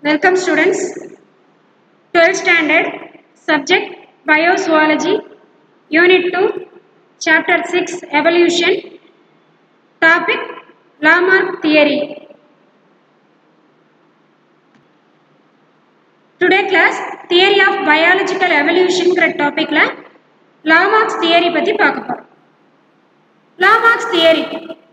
Welcome students. 12th standard, subject Biozoology, Unit 2, Chapter 6, Evolution, topic Lamarck theory. Today class, Theory of Biological Evolution டாபிக்ல லாமார்க்ஸ் theory பற்றி பார்க்க போகிறோம் Lamarck's theory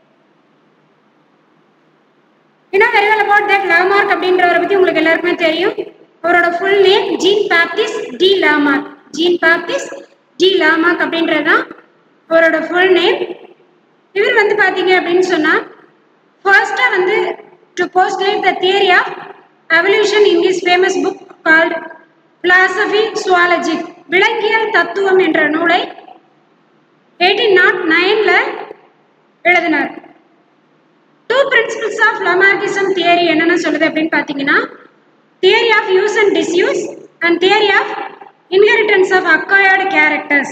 என்ன very well about that Lamarck அப்படின்றவரை பற்றி உங்களுக்கு எல்லாருக்குமே தெரியும் அவரோட full name Jean Baptiste de Lamarck Jean Baptiste de Lamarck அப்படின்றது தான் அவரோட ஃபுல் நேம் இவர் வந்து பார்த்தீங்க அப்படின்னு சொன்னால் ஃபர்ஸ்ட்டாக வந்து to postulate the theory of evolution in his famous book called philosophy zoology விலங்கியல் தத்துவம் என்ற நூலை எயிட்டீன் நாட் நைனில் எழுதினார் two principles of Lamarckism theory என்னென்ன சொல்லுது அப்படின்னு பார்த்தீங்கன்னா theory of use and disuse and theory of inheritance of acquired characters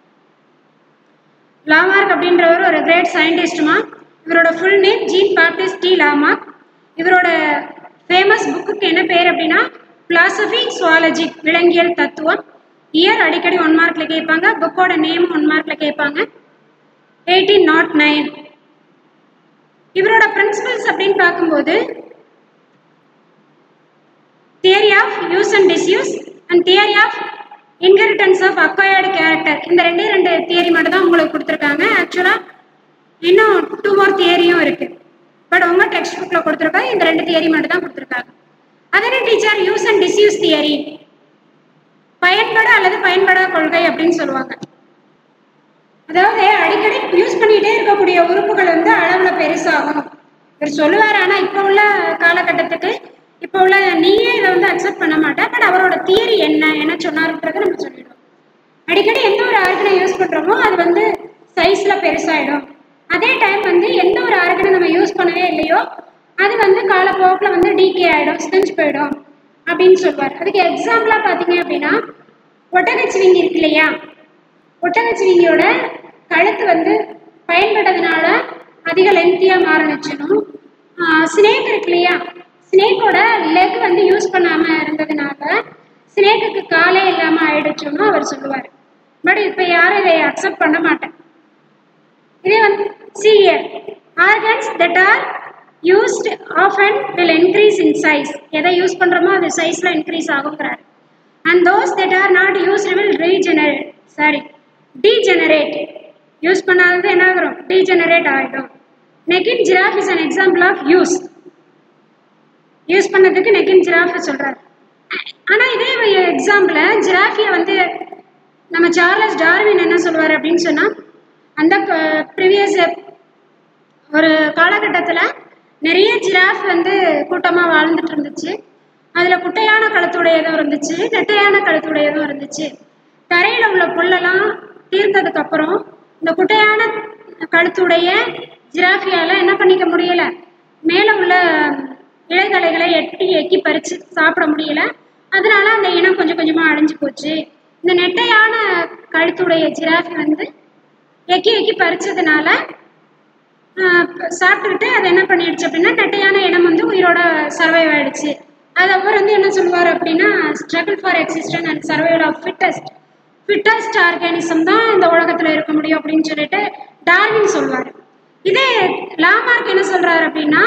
Lamarck அப்படின்றவர் ஒரு கிரேட் சயின்டிஸ்டுமா இவரோட full name Jean Baptiste de Lamarck இவரோட ஃபேமஸ் புக்குக்கு என்ன பேர் அப்படின்னா பிலாசபி சுவாலஜி விலங்கியல் தத்துவம் இயர் அடிக்கடி ஒன் மார்க்ல கேட்பாங்க புக்கோட நேம் ஒன் மார்க்ல கேட்பாங்க எயிட்டீன் நாட் நைன் இவரோட பிரின்சிபல்ஸ் அப்படின்னு பார்க்கும்போது theory of use and disuse and theory of inheritance of acquired character இந்த ரெண்டே ரெண்டு தியரி மட்டும் தான் உங்களுக்கு கொடுத்துருக்காங்க ஆக்சுவலாக இன்னும் டூ மோர் தியரியும் இருக்கு பட் உங்க டெக்ஸ்ட் புக்கில் கொடுத்துருக்காங்க இந்த ரெண்டு தியரி மட்டும் தான் கொடுத்துருக்காங்க அதே teacher use and disuse theory பயன்பட அல்லது பயன்படா கொள்கை அப்படின்னு சொல்லுவாங்க அதாவது அடிக்கடி யூஸ் பண்ணிட்டே இருக்கக்கூடிய உறுப்புகள் வந்து அளவுல பெருசாகும் இவர் சொல்லுவார் ஆனா இப்ப உள்ள காலகட்டத்துக்கு இப்ப உள்ள நீயே இதை வந்து அக்செப்ட் பண்ண மாட்டேன் பட் அவரோட தியரி என்ன என்ன சொன்னாருன்றதை நம்ம சொல்லிடுவோம் அடிக்கடி எந்த ஒரு ஆர்கனை யூஸ் பண்றோமோ அது வந்து சைஸ்ல பெருசாயிடும் அதே டைம் வந்து எந்த ஒரு ஆர்கனை நம்ம யூஸ் பண்ணவே இல்லையோ அது வந்து காலப்போக்கில் வந்து டிகே ஆகிடும் ஸ்டெஞ்ச் போயிடும் அப்படின்னு சொல்லுவார் அதுக்கு எக்ஸாம்பிளாக பார்த்தீங்க அப்படின்னா ஒட்டகச்சிவிங்கி இருக்கு இல்லையா ஒட்டகச்சிவிங்கியோட கழுத்து வந்து பயன்படுறதுனால அதிக லென்த்தியாக மாறினுச்சுனும் ஸ்னேக் இருக்கு இல்லையா ஸ்னேக்கோட லெக் வந்து யூஸ் பண்ணாமல் இருந்ததுனால ஸ்னேக்குக்கு காலே இல்லாமல் ஆயிடுச்சுன்னு அவர் சொல்லுவார் பட் இப்போ யாரும் இதை அக்செப்ட் பண்ண மாட்டேன் இதே வந்து சிஎர் organs that are used often will increase in size எதை யூஸ் பண்ணுறோமோ அது சைஸில் இன்க்ரீஸ் ஆகுங்கிறார் and those that are not used will regenerate sorry degenerate use பண்ணாதது என்ன ஆகும் டீஜெனரேட் ஆகிடும் நெக்கின் giraffe is an example of use use பண்ணதுக்கு நெக்கின் ஜிராஃப் சொல்கிறார் ஆனால் இதே எக்ஸாம்பிள் ஜிராஃபியை வந்து நம்ம சார்லஸ் டார்வின் என்ன சொல்லுவார் அப்படின்னு சொன்னால் அந்த ப்ரீவியஸ் ஒரு காலகட்டத்தில் நிறைய ஜிராஃப் வந்து கூட்டமாக வாழ்ந்துட்டு இருந்துச்சு அதில் குட்டையான கழுத்துடையதும் இருந்துச்சு நெட்டையான கழுத்துடையதும் இருந்துச்சு தரையில் உள்ள புல்லெல்லாம் தீர்ந்ததுக்கப்புறம் இந்த குட்டையான கழுத்துடைய ஜிராஃபியால் என்ன பண்ணிக்க முடியல மேலே உள்ள இலைதலைகளை எட்டி எக்கி பறித்து சாப்பிட முடியல அதனால அந்த இனம் கொஞ்சம் கொஞ்சமாக அழிஞ்சு போச்சு இந்த நெட்டையான கழுத்துடைய ஜிராஃபி வந்து எக்கி எக்கி பறிச்சதுனால சாப்பிட்டுக்கிட்டு அதை என்ன பண்ணிடுச்சு அப்படின்னா நெட்டையான இனம் வந்து உயிரோட சர்வைவ் ஆயிடுச்சு அது அவர் வந்து என்ன சொல்லுவார் அப்படின்னா struggle for existence and survival of fittest fittest organism தான் இந்த உலகத்தில் இருக்க முடியும் அப்படின்னு சொல்லிட்டு டார்வின் சொல்லுவார் இதே லாமார்க் என்ன சொல்றாரு அப்படின்னா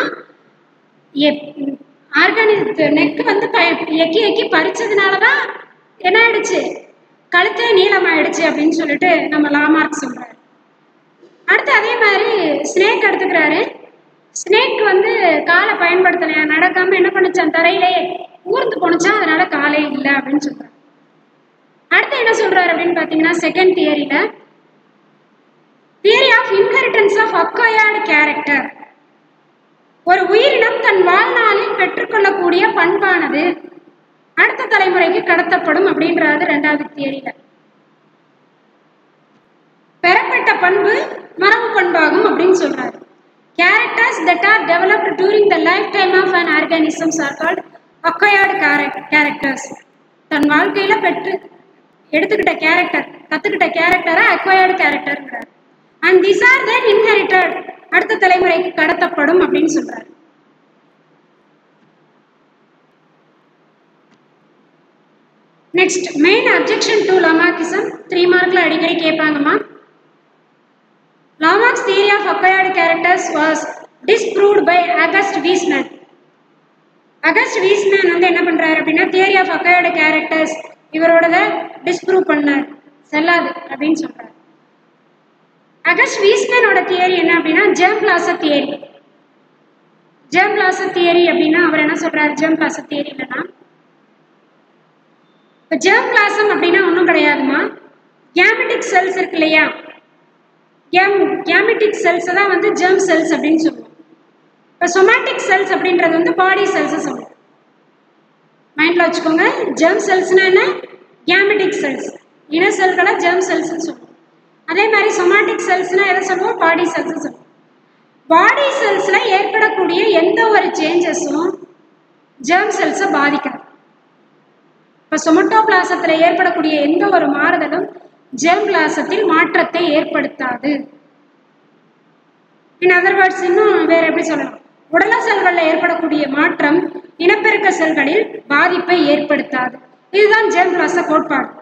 ஆர்கானிக் நெக் வந்து எக்கி எக்கி பறிச்சதுனால தான் என்ன ஆயிடுச்சு கழுத்தே நீளமாயிடுச்சு அப்படின்னு சொல்லிட்டு நம்ம லாமார்க் சொல்றாரு அடுத்து அதே மாதிரி ஸ்னேக் எடுத்துக்கிறாரு ஸ்னேக் வந்து காலை பயன்படுத்தலையா நடக்காம என்ன பண்ணுச்சான் தரையிலே ஊர்ந்து போனுச்சான் அதனால காலே இல்லை அப்படின்னு சொல்றாரு அடுத்து என்ன சொல்றாரு அப்படின்னு பாத்தீங்கன்னா செகண்ட் தியரியில theory of inheritance of acquired character ஒரு உயிரினம் தன் வாழ்நாளில் பெற்றுக்கொள்ளக்கூடிய பண்பானது அடுத்த தலைமுறைக்கு கடத்தப்படும் அப்படின்றது ரெண்டாவது தியரியில பெறப்பட்ட பண்பு மரபு பண்பாகும் அப்படின்னு சொல்றாரு characters that are developed during the lifetime of an organisms are called acquired characters தன் வாழ்க்கையில பெற்று எடுத்துக்கிட்ட கேரக்டர் கத்துக்கிட்ட கேரக்டரை அக்வயர்டு கேரக்டர்ங்கிறார் and this are then inherited அடுத்த தலைமுறைக்கு கடத்தப்படும் அப்படின்னு சொல்றாரு next main objection to Lamarckism three மார்க்ல அடிக்கடி கேட்பாங்கம்மா Lamarck's theory of acquired characters was disproved by August Weismann August Weismann வந்து என்ன பண்றாரு அப்படின்னா தியரி ஆஃப் அக்வயர்டு கேரக்டர்ஸ் இவரோடத டிஸ்ப்ரூவ் பண்ணார் செல்லாது அப்படின்னு சொல்றாரு அகஸ்ட் வீஸ்மேனோட தியரி என்ன அப்படின்னா germ plasm theory germ plasm theory அப்படின்னா அவர் என்ன சொல்றாரு ஜெர்ம் பிளாச தியரி இல்லைன்னா இப்போ ஜெர்ம் பிளாசம் அப்படின்னா ஒன்றும் கிடையாதுமா கேமெட்டிக் செல்ஸ் இருக்கு இல்லையா கேம் கேமெட்டிக் செல்ஸ் தான் வந்து ஜெர்ம் செல்ஸ் அப்படின்னு சொல்லுவோம் இப்போ சொமாட்டிக் செல்ஸ் அப்படின்றது வந்து பாடி செல்ஸை சொல்லுவோம் மைண்டில் வச்சுக்கோங்க ஜெர்ம் செல்ஸ்னா என்ன கேமெட்டிக் செல்ஸ் இன செல்களை ஜெர்ம் செல்ஸ்னு சொல்லுவோம் அதே மாதிரி சொமாட்டிக் செல்ஸ்னா எதை சொல்லுவோம் பாடி செல்ஸ் சொல்லுவோம் பாடி செல்ஸில் ஏற்படக்கூடிய எந்த ஒரு சேஞ்சஸும் ஜெர்ம் செல்ஸை பாதிக்காது இப்போ சொமட்டோபிளாசத்தில் ஏற்படக்கூடிய எந்த ஒரு மாறுதலும் ஜெர்ம் பிளாசத்தில் மாற்றத்தை ஏற்படுத்தாது இன் அதர் வேர்ட்ஸ் இன்னும் வேற எப்படி சொல்லலாம் உடல செல்களில் ஏற்படக்கூடிய மாற்றம் இனப்பெருக்க செல்களில் பாதிப்பை ஏற்படுத்தாது இதுதான் ஜெர்ம் பிளாச கோட்பாடு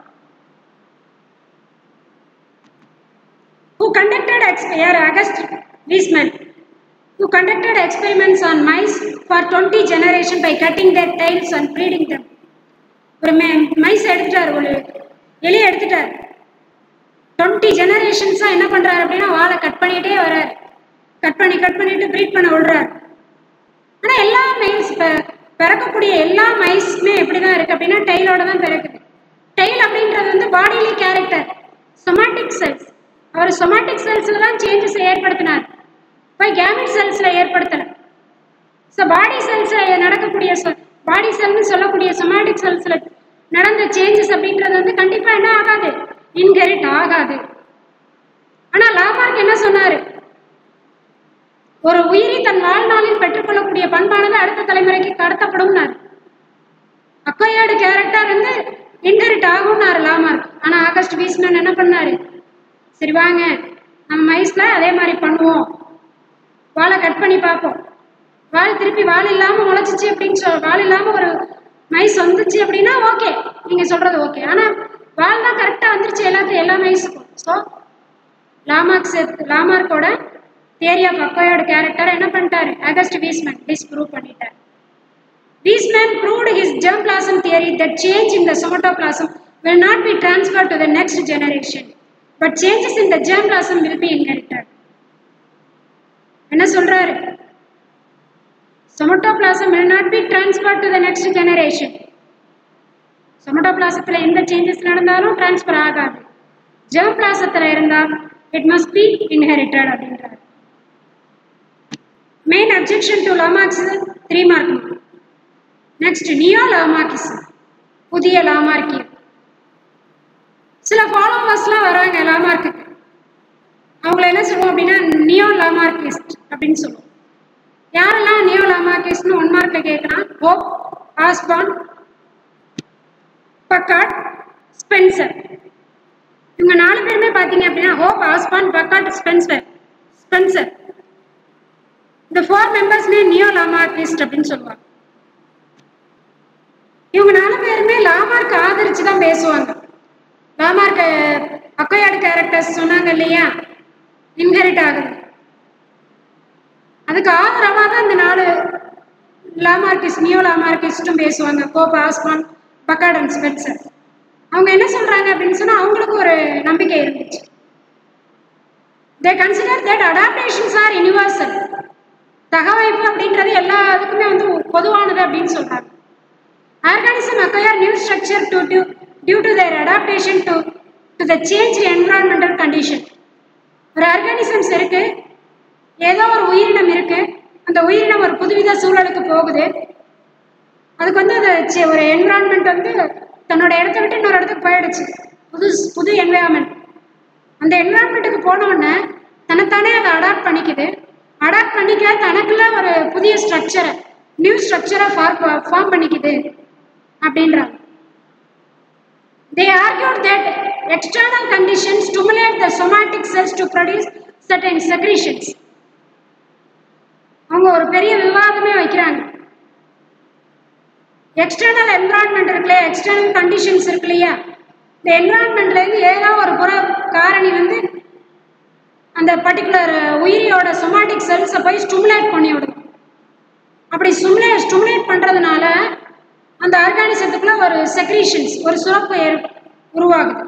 who conducted exper August Wiesmann, who conducted experiments on mice for 20 generations by cutting their tails and breeding them. ஒரு மைஸ் எடுத்துட்டார் ஒரு எலி எடுத்துட்டார் டுவெண்ட்டி ஜெனரேஷன்ஸாக என்ன பண்ணுறாரு அப்படின்னா வாழை கட் பண்ணிகிட்டே வர்றார் கட் பண்ணி கட் பண்ணிட்டு ப்ரீட் பண்ண விடுறார் ஆனால் எல்லா மைஸ் இப்போ பிறக்கக்கூடிய எல்லா மைஸுமே எப்படி தான் இருக்குது அப்படின்னா டெய்லோட தான் பிறக்குது டெய்ல் அப்படின்றது வந்து பாடியிலே கேரக்டர் சொமாட்டிக் செல்ஸ் அவர் சொமாட்டிக் செல்ஸில் தான் சேஞ்சஸ் ஏற்படுத்தினார் போய் கேமிட் செல்ஸில் ஏற்படுத்தலை ஸோ பாடி செல்ஸில் நடக்கக்கூடிய பாடி செல்னு சொல்லக்கூடிய சொமாட்டிக் செல்ஸில் நடந்த சேஞ்சஸ் அப்படின்றது வந்து கண்டிப்பாக என்ன ஆகாது இன்ஹெரிட் ஆகாது ஆனால் லாமார்க் என்ன சொன்னார் ஒரு உயிரி தன் வாழ்நாளில் பெற்றுக்கொள்ளக்கூடிய பண்பானது அடுத்த தலைமுறைக்கு கடத்தப்படும்னார் அக்வையர்டு கேரக்டர் வந்து இன்ஹெரிட் ஆகும்னாரு லாமார்க் ஆனால் ஆகஸ்ட் வீஸ்மேன் என்ன பண்ணாரு சரி வாங்க நம்ம மைஸில் அதே மாதிரி பண்ணுவோம் வாழை கட் பண்ணி பார்ப்போம் வால் திருப்பி வால் இல்லாமல் முளைச்சிச்சு அப்படின்னு சொல் வால் இல்லாமல் ஒரு மைஸ் வந்துச்சு அப்படின்னா ஓகே நீங்கள் சொல்கிறது ஓகே ஆனால் வால் தான் கரெக்டாக வந்துருச்சு எல்லாத்தையும் எல்லா மைஸுக்கும் ஸோ லாமார்க் லாமார்க்கோட தியரி ஆஃப் அக்வயர்டு கேரக்டர் என்ன பண்ணிட்டாரு அகஸ்ட் வீஸ்மேன் டிஸ்ப்ரூவ் பண்ணிட்டார் Wiesmann proved his germplasm theory that change in the somatoplasm will not be transferred to the next generation, but changes in the germplasm will be inherited. என்ன சொல்றாரு சொமட்டோபிளாசம் will not be transferred to the next generation. சொமட்டோபிளாசத்தில் எந்த changes நடந்தாலும் transfer ஆகாது germ பிளாசத்தில் இருந்தால் it must be inherited அப்படின்றார் main objection to Lamarck's three mark next neo Lamarckism புதிய லாமார்க்கியம் சில ஃபாலோவர்ஸ்லாம் வராங்க லாமார்க்குக்கு அவங்கள என்ன சொல்லுவோம் அப்படின்னா நியோ லாமார்கிஸ்ட் அப்படின்னு சொல்லுவோம் யாரெல்லாம் நியோ லாமார்கிஸ்ட்னு ஒன் மார்க்கில் கேட்குறான் ஹோப் ஆஸ்பான் பக்காட் ஸ்பென்சர் இவங்க நாலு பேருமே பார்த்தீங்க அப்படின்னா Cope Osborn Packard Spencer Spencer இந்த ஃபோர் மெம்பர்ஸ்மே நியோ லாமார்கிஸ்ட் அப்படின்னு சொல்லுவாங்க இவங்க நாலு பேருமே லாமார்க் ஆதரிச்சு தான் பேசுவாங்க லாமார்க் அக்கையாடு கேரக்டர்ஸ் சொன்னாங்க இல்லையா இன்ஹெரிட் ஆகுது அதுக்கு ஆதரவாக தான் இந்த நாலு லாமார்கிஸ்ட் நியோ லாமார்கிஸ்டும் பேசுவாங்க கோப் ஆஸ்மான் பக்காட் அண்ட் ஸ்பென்சர் அவங்க என்ன சொல்றாங்க அப்படின்னு சொன்னா அவங்களுக்கு ஒரு நம்பிக்கை இருந்துச்சு they consider that adaptations are universal தகவமைப்பு அப்படின்றது எல்லா இதுக்குமே வந்து பொதுவானது அப்படின்னு சொல்றாங்க organism acquire new structure to, to, due to their adaptation to, to the changed environmental condition. ஒரு ஆர்கானிசம்ஸ் இருக்கு ஏதோ ஒரு உயிரினம் இருக்கு அந்த உயிரினம் ஒரு புதுவித சூழலுக்கு போகுது அதுக்கு வந்து அது சி- ஒரு என்விரான்மெண்ட் வந்து தன்னோட இடத்த விட்டு இன்னொரு இடத்துக்கு போயிடுச்சு புது புது என்விரான்மெண்ட் அந்த என்விரான்மெண்ட்டுக்கு போன உடனே தன்னைத்தானே அதை அடாப்ட் பண்ணிக்குது அடாப்ட் பண்ணிக்க தனக்குள்ள ஒரு புதிய ஸ்ட்ரக்சரை நியூ ஸ்ட்ரக்சரை ஃபார்ம் ஃபார்ம் பண்ணிக்குது அப்படின்றாங்க they argued that external conditions stimulate the somatic cells to produce certain secretions அவங்க ஒரு பெரிய விவாதமே வைக்கிறாங்க எக்ஸ்டர்னல் என்விரான்மெண்ட் இருக்கு இல்லையா எக்ஸ்டர்னல் கண்டிஷன்ஸ் இருக்கு இல்லையா இந்த என்விரான்மெண்ட்லேருந்து ஏதோ ஒரு புற காரணி வந்து அந்த பர்டிகுலர் உயிரியோட சொமாட்டிக் செல்ஸை போய் ஸ்டிமுலேட் பண்ணி விடும் அப்படி ஸ்டிமுலே ஸ்டிமுலேட் பண்ணுறதுனால அந்த ஆர்கானிசத்துக்குள்ள ஒரு செக்ரீஷன்ஸ் ஒரு சுரப்பு ஏற் உருவாகுது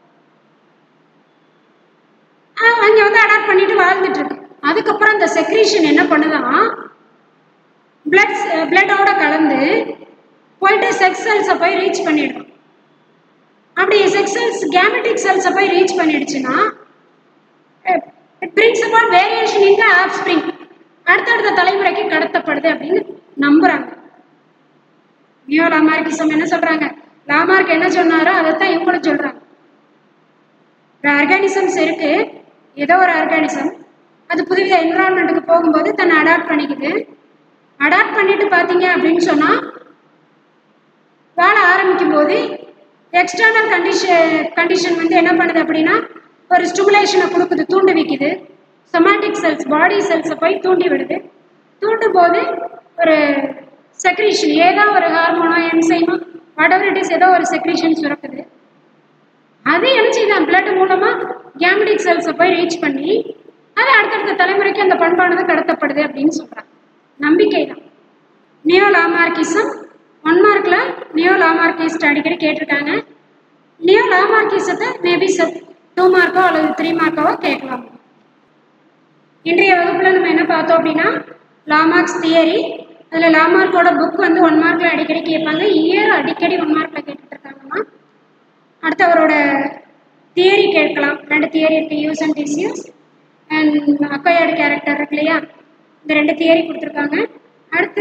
அங்கே வந்து அடாப்ட் பண்ணிட்டு வாழ்ந்துட்டு இருக்கு அதுக்கப்புறம் அந்த செக்ரீஷன் என்ன பண்ணுதான் பிளட் பிளட்டோட கலந்து போயிட்டு செக்ஸ் செல்ஸை போய் ரீச் பண்ணிடும் அப்படி செக்ஸ் செல்ஸ் கேமெட்டிக் செல்ஸை போய் ரீச் பண்ணிடுச்சுன்னா it brings about variation in the offspring அடுத்தடுத்த தலைமுறைக்கு கடத்தப்படுது அப்படின்னு நம்புறாங்க நியோ லாமார்கிசம் என்ன சொல்றாங்க லாமார்க் என்ன சொன்னாரோ அதைத்தான் இவங்களும் சொல்றாங்க ஒரு ஆர்கானிசம்ஸ் இருக்கு ஏதோ ஒரு ஆர்கானிசம் அது புதுவித என்விரான்மெண்ட்டுக்கு போகும்போது தன்னை அடாப்ட் பண்ணிக்குது அடாப்ட் பண்ணிட்டு பார்த்தீங்க அப்படின்னு சொன்னால் வாழ ஆரம்பிக்கும் போது எக்ஸ்டர்னல் கண்டிஷன் கண்டிஷன் வந்து என்ன பண்ணுது அப்படின்னா ஒரு ஸ்டிமுலேஷனை கொடுக்குது தூண்டு வைக்குது சொமாட்டிக் செல்ஸ் பாடி செல்ஸை போய் தூண்டி விடுது தூண்டும் போது ஒரு செக்ரீஷன் ஏதோ ஒரு ஹார்மோனோ என்சைமோ whatever it is ஏதோ ஒரு செக்ரீஷன் சுரக்குது அது என்ன செய்யுதான் பிளட் மூலமா கேமெடிக் செல்ஸை போய் ரீச் பண்ணி அது அடுத்தடுத்த தலைமுறைக்கு அந்த பண்பானது கடத்தப்படுது அப்படின்னு சொல்றாங்க நம்பிக்கை தான் நியோ லாமார்கிசம் ஒன் மார்க்ல நியோ லாமார்கிஸ்ட் அடிக்கடி கேட்டிருக்காங்க நியோ லாமார்கிசத்தை மேபி டூ மார்க்கோ அல்லது த்ரீ மார்க்கோவோ கேட்கலாம் இன்றைய வகுப்புல நம்ம என்ன பார்த்தோம் அப்படின்னா லாமார்க்ஸ் தியரி அதில் லாமார்க்கோட புக் வந்து ஒன் மார்க்ல அடிக்கடி கேட்பாங்க இயர் அடிக்கடி ஒன் மார்க்ல கேட்டுட்டு இருக்காங்கம்மா அடுத்து அவரோட தியரி கேட்கலாம் ரெண்டு தியரி இருக்கு use and disuse and acquired character இருக்கு இல்லையா இந்த ரெண்டு தியரி கொடுத்துருக்காங்க அடுத்து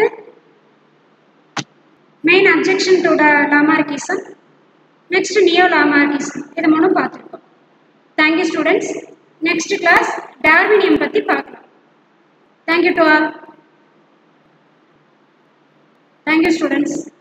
main objection to Lamarckism next neo Lamarckism இது மூணும் பார்த்துருக்கோம் தேங்க்யூ ஸ்டூடெண்ட்ஸ் நெக்ஸ்ட் கிளாஸ் டார்வினியம் பற்றி பார்க்கலாம் thank you to all thank you students